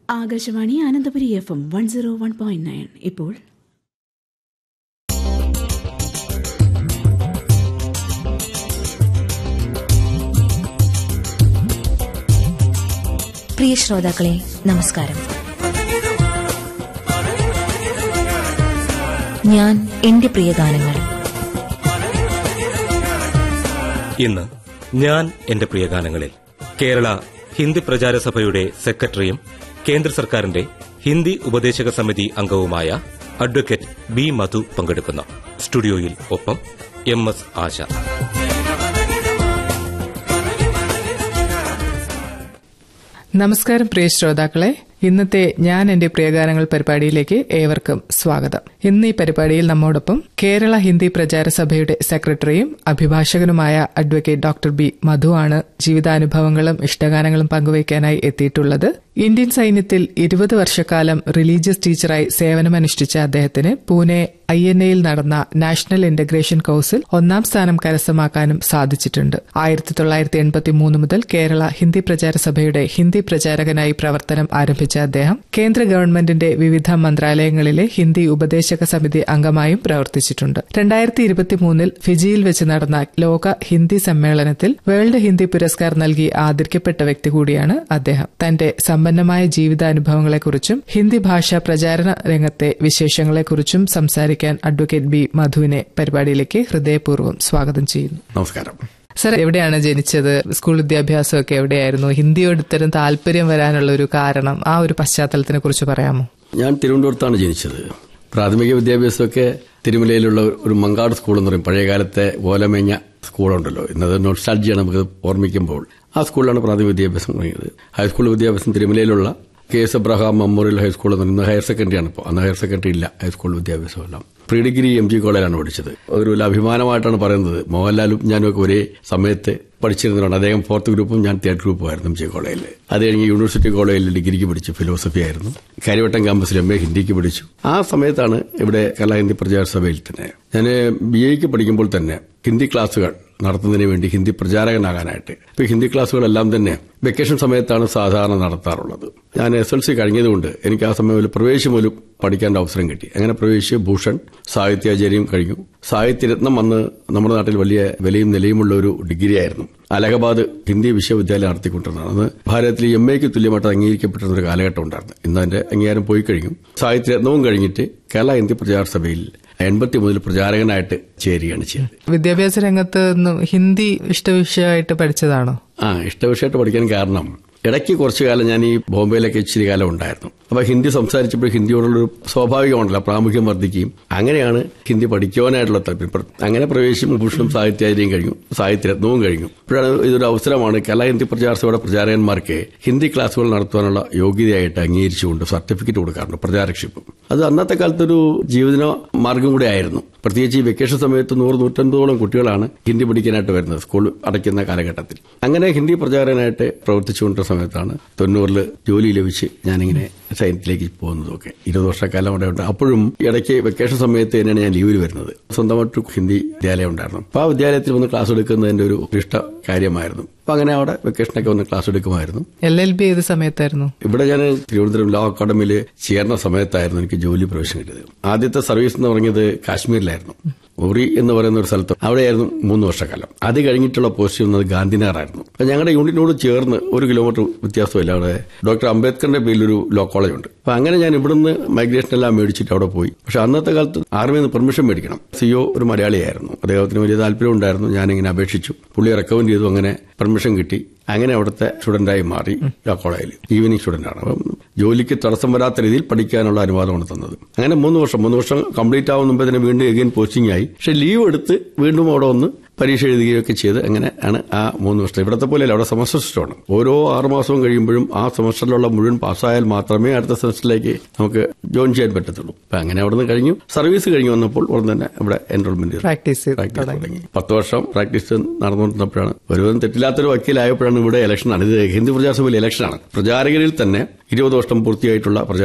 Akashvani Anandapuri F M one zero one point nine ഇപ്പോൾ പ്രിയ ശ്രോതാക്കളെ നമസ്കാരം ഞാൻ എന്റെ പ്രിയ ഗാനങ്ങൾ ഇന്ന് ഞാൻ എന്റെ പ്രിയ ഗാനങ്ങളിൽ കേരള ഹിന്ദി പ്രചാര സഭയുടെ സെക്രട്ടറിയും കേന്ദ്ര സർക്കാരിന്റെ ഹിന്ദി ഉപദേശക സമിതി അംഗവുമായ അഡ്വക്കേറ്റ് ബി മധു പങ്കെടുക്കുന്നു സ്റ്റുഡിയോയിൽ ഒപ്പം എം എസ് ആശ നമസ്കാരം പ്രിയ ശ്രോതാക്കളെ ഇന്നത്തെ ഞാൻ എന്റെ പ്രിയഗാനങ്ങൾ പരിപാടിയിലേക്ക് ഏവർക്കും സ്വാഗതം ഇന്ന് ഈ പരിപാടിയിൽ നമ്മോടൊപ്പം കേരള ഹിന്ദി പ്രചാര സഭയുടെ സെക്രട്ടറിയും അഭിഭാഷകനുമായ അഡ്വക്കേറ്റ് ഡോക്ടർ ബി മധു ആണ് ജീവിതാനുഭവങ്ങളും ഇഷ്ടഗാനങ്ങളും പങ്കുവയ്ക്കാനായി എത്തിയിട്ടുള്ളത് ഇന്ത്യൻ സൈന്യത്തിൽ ഇരുപത് വർഷക്കാലം റിലീജിയസ് ടീച്ചറായി സേവനമനുഷ്ഠിച്ച അദ്ദേഹത്തിന് പൂനെ ഐ എൻ എയിൽ നടന്ന നാഷണൽ ഇന്റഗ്രേഷൻ കോഴ്സിൽ ഒന്നാം സ്ഥാനം കരസ്ഥമാക്കാനും സാധിച്ചിട്ടുണ്ട് ആയിരത്തി തൊള്ളായിരത്തി എൺപത്തി മൂന്ന് മുതൽ കേരള ഹിന്ദി പ്രചാര സഭയുടെ ഹിന്ദി പ്രചാരകനായി പ്രവർത്തനം ആരംഭിച്ച അദ്ദേഹം കേന്ദ്ര ഗവൺമെന്റിന്റെ വിവിധ മന്ത്രാലയങ്ങളിലെ ഹിന്ദി ഉപദേശക സമിതി അംഗമായും പ്രവർത്തിച്ചിട്ടുണ്ട് രണ്ടായിരത്തി ഇരുപത്തിമൂന്നിൽ ഫിജിയിൽ വെച്ച് നടന്ന ലോക ഹിന്ദി സമ്മേളനത്തിൽ വേൾഡ് ഹിന്ദി പുരസ്കാർ നൽകി ആദരിക്കപ്പെട്ട വ്യക്തി കൂടിയാണ് അദ്ദേഹം തന്റെ സമ്പന്നമായ ജീവിതാനുഭവങ്ങളെക്കുറിച്ചും ഹിന്ദി ഭാഷാ പ്രചാരണ രംഗത്തെ വിശേഷങ്ങളെക്കുറിച്ചും സംസാരിക്കാൻ അഡ്വക്കേറ്റ് ബി മധുവിനെ പരിപാടിയിലേക്ക് ഹൃദയപൂർവ്വം സ്വാഗതം ചെയ്യുന്നു നമസ്കാരം സർ എവിടെയാണ് ജനിച്ചത് സ്കൂൾ വിദ്യാഭ്യാസമൊക്കെ എവിടെയായിരുന്നു ഹിന്ദിയോട് ഇത്തരം താല്പര്യം വരാനുള്ള ഒരു കാരണം ആ ഒരു പശ്ചാത്തലത്തിനെ കുറിച്ച് പറയാമോ ഞാൻ തിരുവനന്തപുരത്താണ് ജനിച്ചത് പ്രാഥമിക വിദ്യാഭ്യാസമൊക്കെ തിരുമലയിലുള്ള ഒരു മങ്കാട് സ്കൂൾ എന്ന് പറയും പഴയകാലത്തെ ഓലമേഞ്ഞ സ്കൂളുണ്ടല്ലോ ഇന്നത് നൊസ്റ്റാൾജിയാണ് നമുക്ക് ഓർമ്മിക്കുമ്പോൾ ആ സ്കൂളിലാണ് പ്രാഥമിക വിദ്യാഭ്യാസം തുടങ്ങിയത് ഹൈസ്കൂൾ വിദ്യാഭ്യാസം തിരുമലയിലുള്ള K S Abraham memorial high school എന്ന് പറയുന്നത് ഹയർ സെക്കൻഡറി ആണ് ഇപ്പോൾ അന്ന് ഹയർ സെക്കൻഡറി ഇല്ല ഹൈസ്കൂൾ വിദ്യാഭ്യാസം എല്ലാം പ്രീ ഡിഗ്രി എം ജി കോളേജിലാണ് പഠിച്ചത് ഒരു വലിയ അഭിമാനമായിട്ടാണ് പറയുന്നത് മോഹൻലാലും ഞാനും ഒരേ സമയത്ത് പഠിച്ചിരുന്നതാണ് അദ്ദേഹം ഫോർത്ത് ഗ്രൂപ്പും ഞാൻ തേർഡ് ഗ്രൂപ്പും ആയിരുന്നു എം ജി കോളേജിൽ അത് കഴിഞ്ഞ് യൂണിവേഴ്സിറ്റി കോളേജിൽ ഡിഗ്രിക്ക് പഠിച്ചു ഫിലോസഫി ആയിരുന്നു കാര്യവട്ടം ക്യാമ്പസിൽ എം എ ഹിന്ദിക്ക് പഠിച്ചു ആ സമയത്താണ് ഇവിടെ കേരള ഹിന്ദി പ്രചാര സഭയിൽ തന്നെ ഞാൻ ബി എക്ക് പഠിക്കുമ്പോൾ തന്നെ ഹിന്ദി ക്ലാസുകൾ നടത്തുന്നതിന് വേണ്ടി ഹിന്ദി പ്രചാരകനാകാനായിട്ട് ഇപ്പൊ ഹിന്ദി ക്ലാസുകളെല്ലാം തന്നെ വെക്കേഷൻ സമയത്താണ് സാധാരണ നടത്താറുള്ളത് ഞാൻ എസ് എൽ സി കഴിഞ്ഞതുകൊണ്ട് എനിക്ക് ആ സമയം ഒരു പ്രവേശം പോലും പഠിക്കേണ്ട അവസരം കിട്ടി അങ്ങനെ പ്രവേശിച്ച് ഭൂഷൺ സാഹിത്യാചാര്യം കഴിഞ്ഞു സാഹിത്യരത്നം അന്ന് നമ്മുടെ നാട്ടിൽ വലിയ വിലയും നിലയുമുള്ള ഒരു ഡിഗ്രി ആയിരുന്നു അലഹബാദ് ഹിന്ദി വിശ്വവിദ്യാലയം നടത്തിക്കൊണ്ടിരുന്നതാണ് അന്ന് ഭാരതത്തിൽ എം എക്ക് തുല്യമായിട്ട് അംഗീകരിക്കപ്പെട്ടിരുന്ന ഒരു കാലഘട്ടം ഉണ്ടായിരുന്നു ഇന്ന് അതിന്റെ അംഗീകാരം പോയി കഴിഞ്ഞു സാഹിത്യരത്നവും കഴിഞ്ഞിട്ട് കേരള ഹിന്ദി പ്രചാര സഭയിൽ എൺപത്തി മുതൽ പ്രചാരകനായിട്ട് ചേരുകയാണ് ചെയ്തത് വിദ്യാഭ്യാസ രംഗത്ത് നിന്നും ഹിന്ദി ഇഷ്ടവിഷയമായിട്ട് പഠിച്ചതാണോ ആ ഇഷ്ടവിഷയമായിട്ട് പഠിക്കാൻ കാരണം ഇടയ്ക്ക് കുറച്ചു കാലം ഞാൻ ഈ ബോംബെയിലൊക്കെ ഇച്ചിരി കാലം ഉണ്ടായിരുന്നു അപ്പൊ ഹിന്ദി സംസാരിച്ചപ്പോൾ ഹിന്ദിയോടുള്ളൊരു സ്വാഭാവികമാണല്ലോ പ്രാമുഖ്യം വർദ്ധിക്കുകയും അങ്ങനെയാണ് ഹിന്ദി പഠിക്കുവാനായിട്ടുള്ള താല്പര്യം അങ്ങനെ പ്രവേശിച്ചും ഭൂഷണം സാഹിത്യാചാര്യം കഴിഞ്ഞു സാഹിത്യരത്നവും കഴിഞ്ഞു ഇപ്പോഴാണ് ഇതൊരു അവസരമാണ് കേരള ഹിന്ദി പ്രചാരസഭയുടെ പ്രചാരകന്മാർക്ക് ഹിന്ദി ക്ലാസുകൾ നടത്തുവാനുള്ള യോഗ്യതയായിട്ട് അംഗീകരിച്ചുകൊണ്ട് സർട്ടിഫിക്കറ്റ് കൊടുക്കാറുണ്ട് പ്രചാരകഷിപ്പ് അത് അന്നത്തെ കാലത്തൊരു ജീവിത മാർഗം കൂടെ ആയിരുന്നു പ്രത്യേകിച്ച് ഈ വെക്കേഷൻ സമയത്ത് നൂറ് നൂറ്റൻപതോളം കുട്ടികളാണ് ഹിന്ദി പഠിക്കാനായിട്ട് വരുന്നത് സ്കൂൾ അടയ്ക്കുന്ന കാലഘട്ടത്തിൽ അങ്ങനെ ഹിന്ദി പ്രചാരകനായിട്ട് പ്രവർത്തിച്ചുകൊണ്ടിരുന്ന സമയത്താണ് തൊണ്ണൂറിൽ ജോലി ലഭിച്ച് ഞാനിങ്ങനെ സൈന്യത്തിലേക്ക് പോകുന്നതൊക്കെ ഇരുപത് വർഷക്കാലം അവിടെ ഉണ്ട് അപ്പോഴും ഇടയ്ക്ക് വെക്കേഷൻ സമയത്ത് തന്നെയാണ് ഞാൻ ലീവിൽ വരുന്നത് സ്വന്തമായിട്ട് ഹിന്ദി വിദ്യാലയം ഉണ്ടായിരുന്നു അപ്പോൾ ആ വിദ്യാലയത്തിൽ വന്ന് ക്ലാസ് എടുക്കുന്നതിന്റെ ഒരു ഇഷ്ട കാര്യമായിരുന്നു അപ്പൊ അങ്ങനെ അവിടെ വെക്കേഷനൊക്കെ വന്ന് ക്ലാസ് എടുക്കുമായിരുന്നു എൽ എൽ ബി ഏത് സമയത്തായിരുന്നു ഇവിടെ ഞാൻ തിരുവനന്തപുരം ലോ അക്കാഡമിയിൽ ചേർന്ന സമയത്തായിരുന്നു എനിക്ക് ജോലി പ്രവേശനം കിട്ടിയത് ആദ്യത്തെ സർവീസ് എന്ന് പറഞ്ഞത് കാശ്മീരിലായിരുന്നു ഉറി എന്ന് പറയുന്ന ഒരു സ്ഥലത്ത് അവിടെയായിരുന്നു മൂന്ന് വർഷക്കാലം അത് കഴിഞ്ഞിട്ടുള്ള പോസ്റ്റ് വന്നത് ഗാന്ധിനഗറായിരുന്നു അപ്പൊ ഞങ്ങളുടെ യൂണിറ്റിനോട് ചേർന്ന് ഒരു കിലോമീറ്റർ വ്യത്യാസമില്ല അവിടെ ഡോക്ടർ അംബേദ്കറിന്റെ പേരിലൊരു ലോ കോളേജ് ഉണ്ട് അപ്പൊ അങ്ങനെ ഞാൻ ഇവിടുന്ന് മൈഗ്രേഷൻ എല്ലാം മേടിച്ചിട്ട് അവിടെ പോയി പക്ഷെ അന്നത്തെ കാലത്ത് ആർമിയിൽ നിന്ന് പെർമിഷൻ മേടിക്കണം സിഒ ഒരു മലയാളിയായിരുന്നു അദ്ദേഹത്തിന് വലിയ താല്പര്യം ഉണ്ടായിരുന്നു ഞാനിങ്ങനെ അപേക്ഷിച്ചു പുള്ളി റെക്കമെൻഡ് ചെയ്തു അങ്ങനെ പെർമിഷൻ കിട്ടി അങ്ങനെ അവിടുത്തെ സ്റ്റുഡന്റായി മാറി ലോ കോളേജിൽ ഈവനിങ് സ്റ്റുഡന്റാണ് അപ്പം ജോലിക്ക് തടസ്സം വരാത്ത രീതിയിൽ പഠിക്കാനുള്ള അനുവാദമാണ് തന്നത് അങ്ങനെ മൂന്ന് വർഷം മൂന്ന് വർഷം കംപ്ലീറ്റ് ആവുന്ന മുമ്പ് തന്നെ വീണ്ടും എഗെയിൻ പോസ്റ്റിംഗ് ആയി പക്ഷെ ലീവ് എടുത്ത് വീണ്ടും അവിടെ വന്ന് പരീക്ഷ എഴുതുകയൊക്കെ ചെയ്ത് അങ്ങനെ ആണ് ആ മൂന്ന് വർഷം ഇവിടത്തെ പോലെയല്ല അവിടെ സെമസ്റ്റർ സിസ്റ്റമാണ് ഓരോ ആറ് മാസവും കഴിയുമ്പോഴും ആ സെമസ്റ്ററിലുള്ള മുഴുവൻ പാസ്സായാൽ മാത്രമേ അടുത്ത സെമസ്റ്ററിലേക്ക് നമുക്ക് ജോയിൻ ചെയ്യാൻ പറ്റത്തുള്ളൂ അപ്പൊ അങ്ങനെ അവിടെ നിന്ന് കഴിഞ്ഞു സർവീസ് കഴിഞ്ഞു വന്നപ്പോൾ ഉടൻ തന്നെ ഇവിടെ എൻറോൾമെന്റ് പ്രാക്ടീസ് ചെയ്ത് പ്രാക്ടീസ് തുടങ്ങി പത്ത് വർഷം പ്രാക്ടീസ് നടന്നുകൊണ്ടിരുന്നപ്പോഴാണ് ഒരുവിധം തെറ്റില്ലാത്തൊരു വക്കീലായപ്പോഴാണ് ഇവിടെ ഇലക്ഷനാണ് ഇത് ഹിന്ദു പ്രജാസഭയിൽ ഇലക്ഷനാണ് പ്രചാരകരിൽ തന്നെ ഇരുപത് വർഷം പൂർത്തിയായിട്ടുള്ള പ്രചാര